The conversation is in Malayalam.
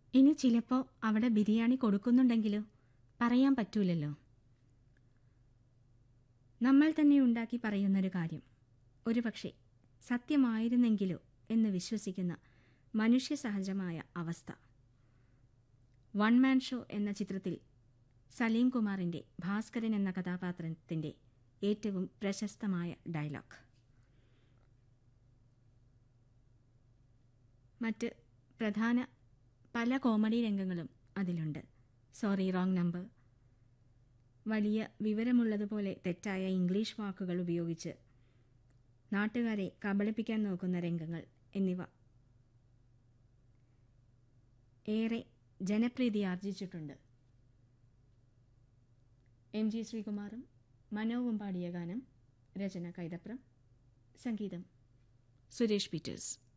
ഇനി ചിലപ്പോൾ അവിടെ ബിരിയാണി കൊടുക്കുന്നുണ്ടെങ്കിലോ പറയാൻ പറ്റൂലല്ലോ നമ്മൾ തന്നെ ഉണ്ടാക്കി പറയുന്നൊരു കാര്യം ഒരുപക്ഷെ സത്യമായിരുന്നെങ്കിലോ എന്ന് വിശ്വസിക്കുന്ന മനുഷ്യ സഹജമായ അവസ്ഥ വൺ മാൻ ഷോ എന്ന ചിത്രത്തിൽ സലീം കുമാറിന്റെ ഭാസ്കരൻ എന്ന കഥാപാത്രത്തിന്റെ ഏറ്റവും പ്രശസ്തമായ ഡയലോഗ് മറ്റ് പ്രധാന പല കോമഡി രംഗങ്ങളും അതിലുണ്ട് സോറി റോങ് നമ്പർ വലിയ വിവരമുള്ളതുപോലെ തെറ്റായ ഇംഗ്ലീഷ് വാക്കുകൾ ഉപയോഗിച്ച് നാട്ടുകാരെ കബളിപ്പിക്കാൻ നോക്കുന്ന രംഗങ്ങൾ എന്നിവ ഏറെ ജനപ്രീതി ആർജിച്ചിട്ടുണ്ട് എം ജി ശ്രീകുമാറും മനോവും പാടിയ ഗാനം രചന കൈതപ്രം സംഗീതം സുരേഷ് പീറ്റേഴ്സ്